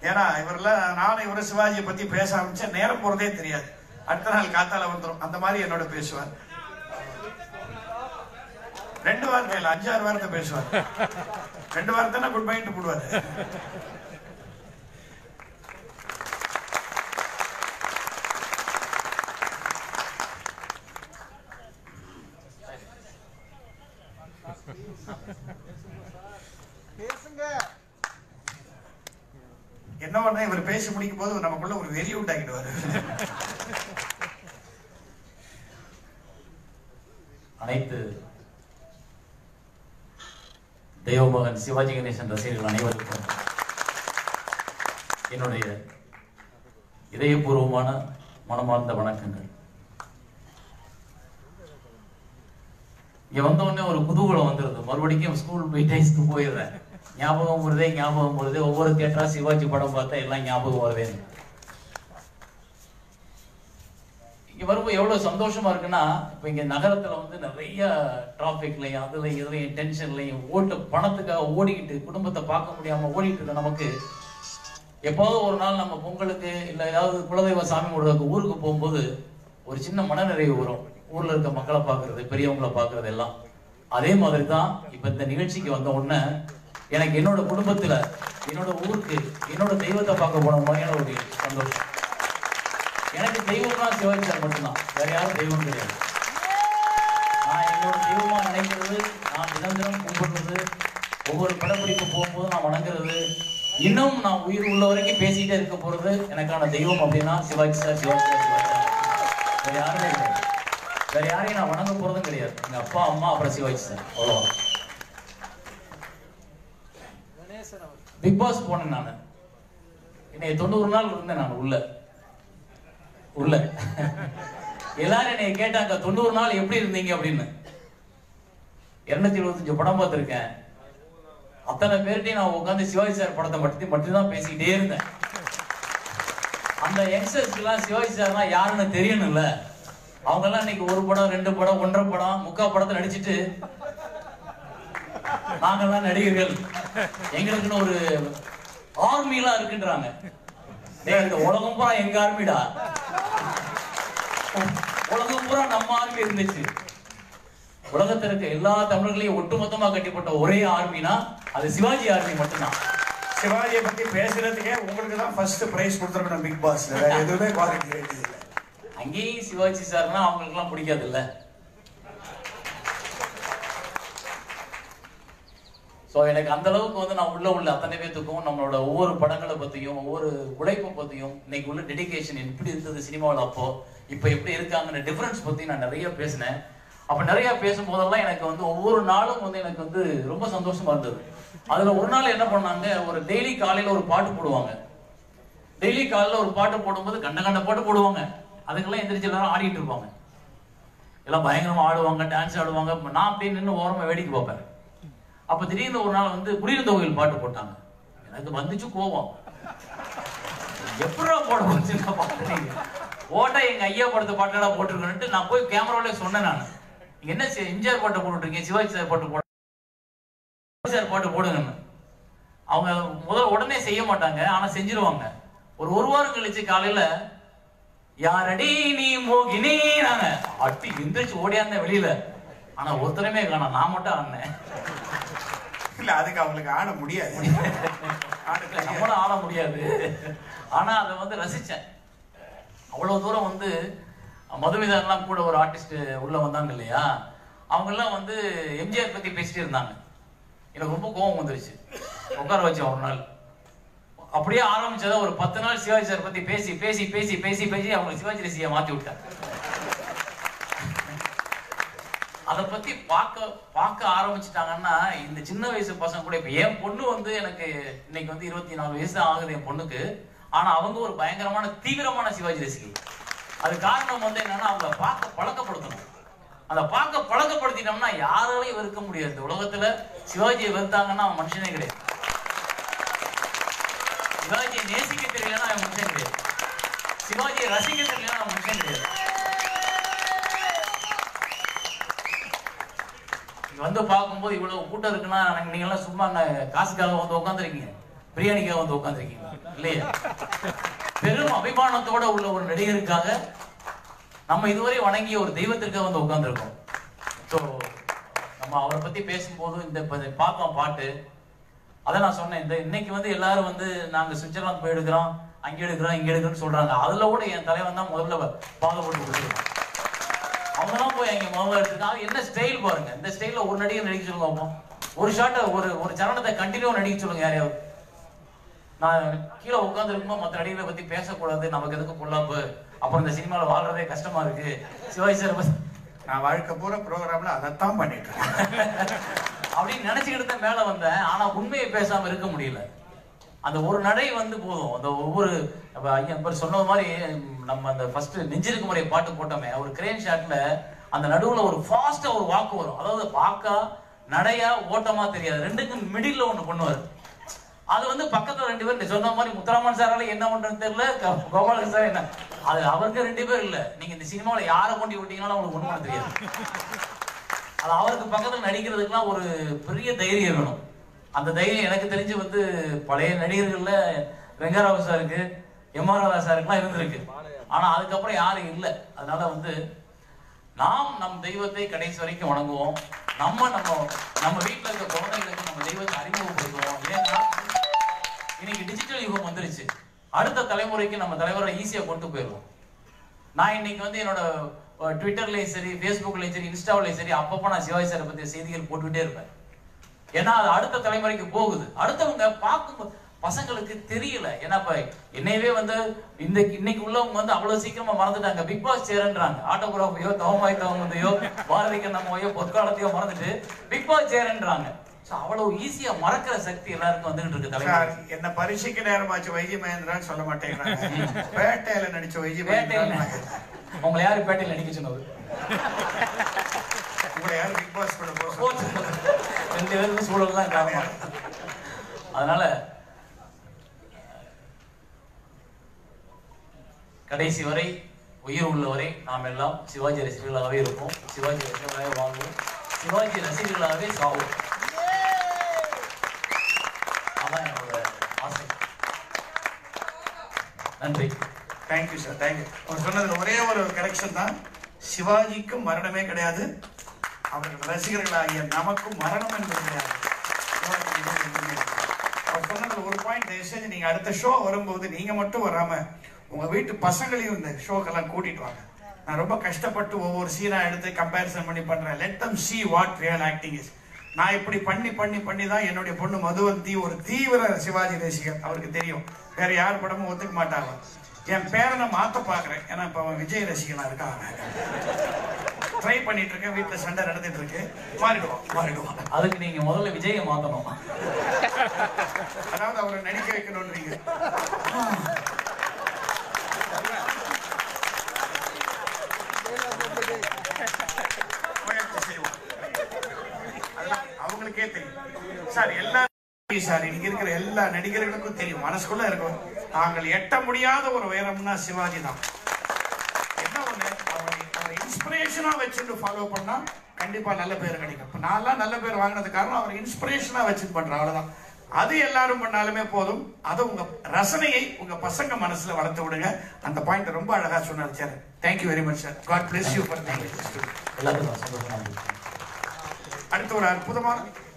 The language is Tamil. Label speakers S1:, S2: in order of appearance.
S1: ஏன்னா இவரெல்லாம் நானும் இவரு சிவாஜியை பத்தி பேச ஆரம்பிச்சா நேரம் போறதே தெரியாது அடுத்த நாள் காத்தால வந்துரும் அந்த மாதிரி என்னோட பேசுவார் ரெண்டு வார்த்தை இல்ல அஞ்சாறு வார்த்தை பேசுவார் ரெண்டு வார்த்தை குட் பைட்டு போடுவாரு
S2: பேசுங்க
S1: என்ன பண்ண இவர் பேசி முடிக்கும் போது நமக்குள்ள ஒரு வெறி உண்டாக்கிடுவாரு
S3: அனைத்து தெய்வமகன் சிவாஜி கணேசன் ரசிகர்கள் அனைவருக்கும் என்னுடைய இதயபூர்வமான மனமார்ந்த வணக்கங்கள் இங்க வந்த உடனே ஒரு குதூகலம் வந்துருது மறுபடியும் ஸ்கூல் டேஸ்க்கு போயிடுறேன் ஞாபகம் வருதே ஞாபகம் வருதே ஒவ்வொரு தியேட்டரா சிவாஜி படம் பார்த்தா எல்லாம் ஞாபகம் வருதே இங்க வரும்போது எவ்வளவு சந்தோஷமா இருக்குன்னா இப்ப இங்க நகரத்துல வந்து நிறைய டிராபிக்லயும் அதுல இதுலயும் டென்ஷன்லயும் ஓட்டு பணத்துக்காக ஓடிக்கிட்டு குடும்பத்தை பார்க்க முடியாம ஓடிட்டு இருக்க நமக்கு எப்போதோ ஒரு நாள் நம்ம பொங்கலுக்கு இல்ல ஏதாவது குலதெய்வ சாமி கும்பிடுறதுக்கு ஊருக்கு போகும்போது ஒரு சின்ன மனநிறைவு வரும் ஊர்ல இருக்க மக்களை பார்க்கிறது பெரியவங்களை பார்க்கிறது எல்லாம் அதே மாதிரி தான் இப்ப இந்த நிகழ்ச்சிக்கு வந்த உடனே எனக்கு என்னோட குடும்பத்துல என்னோட ஊருக்கு என்னோட தெய்வத்தை பார்க்க போன மாதிரியான ஒரு சந்தோஷம் எனக்கு தெய்வம்னா சிவாஜி சார் மட்டும்தான் வேற யாரும் தெய்வம் கிடையாது நான் என்னோட தெய்வமா நினைக்கிறது நான் தினம் தினம் கும்பிடுறது ஒவ்வொரு படப்பிடிப்பு போகும்போது நான் வணங்குறது இன்னும் நான் உயிர் உள்ள வரைக்கும் பேசிட்டே இருக்க போறது எனக்கான தெய்வம் அப்படின்னா Sivaji sir Sivaji sir Sivaji sir வேற யாருமே கிடையாது வேற யாரையும் நான் வணங்க போறதும் கிடையாது எங்க அப்பா அம்மா அப்புறம் சிவாஜி சார் அவ்வளவுதான்
S2: கணேசன் அவர்
S3: பிக் பாஸ் போனேன் நான் என்னை தொண்ணூறு நாள் இருந்தேன் நான் உள்ள உள்ள எல்லாரும் என்னை கேட்டாங்க தொண்ணூறு நாள் எப்படி இருந்தீங்க அப்படின்னு இருநூத்தி இருபத்தஞ்சு படம் பார்த்திருக்கேன் அத்தனை பேர்கிட்டையும் நான் உட்காந்து சிவாஜி சார் படத்தை மட்டும் மட்டும்தான் பேசிக்கிட்டே இருந்தேன் அந்த யங்ஸ்டர்ஸ்க்குலாம் சிவாஜி சார்னா யாருன்னு தெரியணும்ல அவங்க எல்லாம் இன்னைக்கு ஒரு படம் ரெண்டு படம் ஒன்றரை படம் முக்கா படத்தை நடிச்சிட்டு நாங்கெல்லாம் நடிகர்கள் எங்களுக்குன்னு ஒரு ஆர்மிலாம் இருக்குன்றாங்க டேய் இந்த உலகம் பூரா எங்க ஆர்மிடா உலகம் பூரா நம்ம ஆர்மி இருந்துச்சு உலகத்துல இருக்க எல்லா தமிழர்களையும் ஒட்டுமொத்தமா கட்டிப்பட்ட ஒரே ஆர்மினா அது சிவாஜி ஆர்மி மட்டும்தான்
S1: சிவாஜியை பத்தி பேசுறதுக்கே உங்களுக்கு தான் ஃபர்ஸ்ட் பிரைஸ் கொடுத்துருக்கணும் பிக் பாஸ்ல வேற எதுவுமே குவாலிட்டி வேண்டியது இல்லை
S3: அங்கேயும் சிவாஜி சார்னா அவங்களுக்குலாம் பிடிக்காது இல்ல ஸோ எனக்கு அந்த அளவுக்கு வந்து நான் உள்ள உள்ள அத்தனை பேத்துக்கும் நம்மளோட ஒவ்வொரு படங்களை பத்தியும் ஒவ்வொரு உழைப்பை பத்தியும் இன்னைக்கு உள்ள டெடிகேஷன் எப்படி இருந்தது சினிமாவில் அப்போ இப்போ எப்படி இருக்காங்கன்ற டிஃபரன்ஸ் பத்தி நான் நிறைய பேசினேன் அப்ப நிறைய பேசும்போதெல்லாம் எனக்கு வந்து ஒவ்வொரு நாளும் வந்து எனக்கு வந்து ரொம்ப சந்தோஷமா இருந்தது அதுல ஒரு நாள் என்ன பண்ணாங்க ஒரு டெய்லி காலையில ஒரு பாட்டு போடுவாங்க டெய்லி காலையில ஒரு பாட்டு போடும்போது கண்ட கண்ட பாட்டு போடுவாங்க அதுக்கெல்லாம் எந்திரிச்சு எல்லாரும் ஆடிட்டு இருப்பாங்க எல்லாம் பயங்கரமா ஆடுவாங்க டான்ஸ் ஆடுவாங்க நான் அப்படியே நின்று ஓரமா வேடிக்கை பார்ப்பேன் அப்ப திடீர்னு ஒரு நாள் வந்து குடியிருந்த கோயில் பாட்டு போட்டாங்க எனக்கு வந்துச்சு கோவம் எப்படா போட வச்சு நான் பாக்குறீங்க போட்டா எங்க ஐயா படத்தை பாட்டெல்லாம் போட்டிருக்கேன்ட்டு நான் போய் கேமராவிலே சொன்னேன் நான் நீங்க என்ன சி- எம்ஜிஆர் பாட்டு போட்டுருக்கீங்க சிவாஜி சார் பாட்டு போட சிவாஜி சார் பாட்டு போடுங்கன்னு அவங்க முதல் உடனே செய்ய மாட்டாங்க ஆனா செஞ்சிருவாங்க ஒரு ஒரு வாரம் கழிச்சு காலையில யாரடி நீ மோகினி நாங்க அட்டி எந்திரிச்சு ஓடியாந்த வெளியில ஆனா ஒருத்தருமே காணோம் நான் மட்டும் ஆடினேன்
S1: இல்ல அதுக்கு அவங்களுக்கு ஆட முடியாது ஆட
S3: இல்ல,
S1: தெரியாது.
S3: நம்மளும் ஆட முடியாது ஆனா அதை வந்து ரசிச்சேன் அவ்வளவு தூரம் வந்து மதுமிதான்லாம் கூட ஒரு ஆர்டிஸ்ட் உள்ள வந்தாங்க இல்லையா அவங்க எல்லாம் வந்து எம்ஜிஆர் பத்தி பேசிட்டு இருந்தாங்க எனக்கு ரொம்ப கோவம் வந்துருச்சு உட்கார வச்சேன் ஒரு நாள் அப்படியே ஆரம்பிச்சதா ஒரு பத்து நாள் சிவாஜி சார் பத்தி பேசி பேசி பேசி பேசி பேசி அவங்க சிவாஜி ரசிகை மாத்தி விட்டேன் அதை பத்தி பார்க்க பார்க்க ஆரம்பிச்சிட்டாங்கன்னா இந்த சின்ன வயசு பசங்க கூட இப்ப என் பொண்ணு வந்து எனக்கு இன்னைக்கு வந்து இருபத்தி நாலு வயசு தான் ஆகுது என் பொண்ணுக்கு ஆனா அவங்க ஒரு பயங்கரமான தீவிரமான சிவாஜி ரசிகை அது காரணம் வந்து என்னன்னா அவங்க பார்க்க பழக்கப்படுத்தணும் அந்த பார்க்க பழக்கப்படுத்திட்டோம்னா யாராலையும் வெறுக்க முடியாது இந்த உலகத்துல சிவாஜியை வெறுத்தாங்கன்னா அவன் மனுஷனே கிடையாது சிவாஜியை நேசிக்க தெரியலன்னா அவன் மனுஷன் கிடையாது சிவாஜியை ரசிக்க தெரியலன்னா அவன் மனுஷன் கிடையாது இங்க வந்து பார்க்கும்போது இவ்வளவு கூட்டம் இருக்குன்னா எனக்கு நீங்க எல்லாம் சும்மா அங்க காசுக்காக வந்து உட்காந்துருக்கீங்க பிரியாணிக்காக வந்து உட்காந்துருக்கீங்க இல்லையா பெரும் அபிமானத்தோட உள்ள ஒரு நடிகருக்காக நம்ம இதுவரை வணங்கிய ஒரு தெய்வத்திற்காக வந்து உட்கார்ந்துருக்கோம் ஸோ நம்ம அவரை பத்தி பேசும்போது இந்த இப்ப இதை பார்த்தோம் பாட்டு அதை நான் சொன்னேன் இந்த இன்னைக்கு வந்து எல்லாரும் வந்து நாங்க சுவிட்சர்லாந்து போய் எடுக்கிறோம் அங்க எடுக்கிறோம் இங்க எடுக்கிறோம்னு சொல்றாங்க அதுல கூட என் தலைவன் தான் முதல்ல பாதப்பட்டு கொடுத்துருக்கான் அவங்க தான் போய் அங்க முதல்ல எடுத்துருக்காங்க என்ன ஸ்டைல் பாருங்க இந்த ஸ்டைல்ல ஒரு நடிகர் நடிக்க சொல்லுங்க பார்ப்போம் ஒரு ஷாட்டை ஒரு ஒரு சரணத்தை கண்டினியூ நடிக்க சொல்லுங்க யாரையாவது நான் கீழே உட்கார்ந்து இருக்கும்போது மற்ற நடிகர்களை பத்தி பேசக்கூடாது நமக்கு எதுக்கு பொல்லாப்பு அப்புறம் இந்த சினிமாவில் வாழ்றதே கஷ்டமா இருக்கு சிவாஜி சார் பத்தி
S1: நான் வாழ்க்கை பூரா ப்ரோக்ராம்ல அதைத்தான் பண்ணிட்டு இருக்கேன்
S3: அப்படின்னு நினைச்சுக்கிட்டு தான் மேல வந்தேன் ஆனா உண்மையை பேசாம இருக்க முடியல அந்த ஒரு நடை வந்து போதும் அந்த ஒவ்வொரு அப்ப ஐயா இப்ப சொன்னது மாதிரி ம், நம்ம அந்த ஃபர்ஸ்ட் நெஞ்சிருக்கு முறை பாட்டு போட்டோமே ஒரு கிரேன் ஷாட்ல அந்த நடுவுல ஒரு ஃபாஸ்டா ஒரு வாக்கு வரும் அதாவது வாக்கா நடையா ஓட்டமா தெரியாது ரெண்டுக்கும் மிடில்ல ஒண்ணு பண்ணுவாரு அது வந்து பக்கத்துல ரெண்டு பேர் நீ சொன்ன மாதிரி முத்துராமன் சாரால என்ன பண்றதுன்னு தெரியல க- கோபாலன் சார் என்ன அது அவருக்கு ரெண்டு பேர் இல்ல நீங்க இந்த சினிமாவில் யாரை கொண்டு விட்டீங்கன்னா உங்களுக்கு ஒண்ணுமே தெரியாது அது அவருக்கு பக்கத்துல நடிக்கிறதுக்குலாம் ஒரு பெரிய தைரியம் வேணும் அந்த தைரியம் எனக்கு தெரிஞ்சு வந்து பழைய நடிகர்கள்ல வெங்கராவ் சாருக்கு எம் ஆர் ராதா சாருக்குலாம் இருந்திருக்கு ஆனா அதுக்கப்புறம் யாரும் இல்லை அதனால வந்து நாம் நம் தெய்வத்தை கடைசி வரைக்கும் வணங்குவோம் நம்ம நம்ம நம்ம வீட்ல இருக்க குழந்தைகளுக்கு நம்ம தெய்வத்தை அறிமுகப்படுத்துவோம் ஏன்னா இன்னைக்கு டிஜிட்டல் யுகம் வந்துருச்சு அடுத்த தலைமுறைக்கு நம்ம தலைவரை ஈஸியா கொண்டு போயிடுவோம் நான் இன்னைக்கு வந்து என்னோட அஹ், ட்விட்டர்லயும் சரி ஃபேஸ்புக்லயும் சரி இன்ஸ்டாவிலையும் சரி அப்பப்போ நான் சிவாஜி சாரை பத்தி செய்திகள் போட்டுக்கிட்டே இருப்பேன் ஏன்னா அது அடுத்த தலைமுறைக்கு போகுது அடுத்தவங்க பார்க்கும் பசங்களுக்கு தெரியல ஏன்னா இப்ப என்னையவே வந்து இந்த இன்னைக்கு உள்ளவங்க வந்து அவ்வளவு சீக்கிரமா மறந்துட்டாங்க பிக் பாஸ் சேரன்றாங்க ஆட்டோகிராஃபையோ தவமாய் தவமதையோ பாரதி கண்ணம்மையோ பொற்காலத்தையோ மறந்துட்டு பிக் பாஸ் சேரன்றாங்க சோ அவ்வளவு ஈஸியா மறக்கிற சக்தி எல்லாருக்கும் வந்துகிட்டு இருக்கு
S1: சார்
S3: தலைமுறை
S1: என்ன பரீட்சைக்கு நேரமாச்சு வைஜி மகேந்திரான்னு சொல்ல மாட்டேங்கிறாங்க பேட்டையில நடிச்ச வைஜி
S3: பேட்டையில்
S1: மகேந்திரா
S3: உங்களை யாரு பேட்டையில் நடிக்க சொன்னது
S1: உங்களை யாரும் பிக் பாஸ் கூட போக
S3: போச்சு. ரெண்டு பேருக்கும் சூழல் தான் காரணம் அதனால கடைசி வரை உயிர் உள்ளவரை நாம் எல்லாம் சிவாஜி ரசிகர்களாகவே இருப்போம் சிவாஜி ரசிகர்களாகவே வாழ்வோம் சிவாஜி ரசிகர்களாகவே சாவோம் அதான் என்னோட ஆசை நன்றி
S1: தேங்க்யூ சார் தேங்க்யூ அவர் சொன்னதுல ஒரே ஒரு கரெக்ஷன் தான் சிவாஜிக்கும் மரணமே கிடையாது அவர்கள் ரசிகர்களாகிய நமக்கும் மரணம் என்பது கிடையாது சிவாஜி என்பது என்றுமே இல்லை. அவர் சொன்னதுல ஒரு பாயிண்ட் தயவு செஞ்சு நீங்க அடுத்த ஷோ வரும்போது நீங்க மட்டும் வராம உங்க வீட்டு பசங்களையும் இந்த ஷோக்கெல்லாம் கூட்டிட்டு வாங்க நான் ரொம்ப கஷ்டப்பட்டு ஒவ்வொரு சீனா எடுத்து கம்பேரிசன் பண்ணி பண்றேன் let them see what real acting is நான் இப்படி பண்ணி பண்ணி பண்ணி தான் என்னுடைய பொண்ணு மதுவந்தி ஒரு தீவிர சிவாஜி ரசிகர் அவருக்கு தெரியும் வேற யார் படமும் ஒத்துக்க மாட்டாங்க என் பேரனை மாத்த பாக்குறேன் ஏன்னா இப்ப அவன் விஜய் ரசிகனா இருக்கான் ட்ரை பண்ணிட்டு இருக்கேன் வீட்டுல சண்டை நடந்துட்டு இருக்கு மாறிடுவான் மாறிடுவான்
S3: அதுக்கு நீங்க முதல்ல விஜயை மாத்தணும்
S1: அதாவது அவரை நடிக்க வைக்கணும்ன்றீங்க முயற்சி செய்வோம். அதெல்லாம் அவங்களுக்கே தெரியும் சார் எல்லா சார் இங்க இருக்கிற எல்லா நடிகர்களுக்கும் தெரியும் மனசுக்குள்ள இருக்கும் தாங்கள் எட்ட முடியாத ஒரு உயரம்னா சிவாஜி தான் என்ன ஒண்ணு அவரை அவரை இன்ஸ்பிரேஷனா வச்சுட்டு ஃபாலோ பண்ணா கண்டிப்பா நல்ல பேர் கிடைக்கும் இப்ப நான்லாம் நல்ல பேர் வாங்கினது காரணம் அவர் இன்ஸ்பிரேஷனா வச்சுட்டு பண்றேன் அவ்வளவுதான் அது எல்லாரும் பண்ணாலுமே போதும் அது உங்க ரசனையை உங்க பசங்க மனசுல வளர்த்து விடுங்க அந்த பாயிண்ட் ரொம்ப அழகா சொன்னார் sir thank you very much sir God bless you for
S3: எல்லாத்துக்கும் சந்தோஷமா இருக்கு
S1: அடுத்து ஒரு அற்புதமான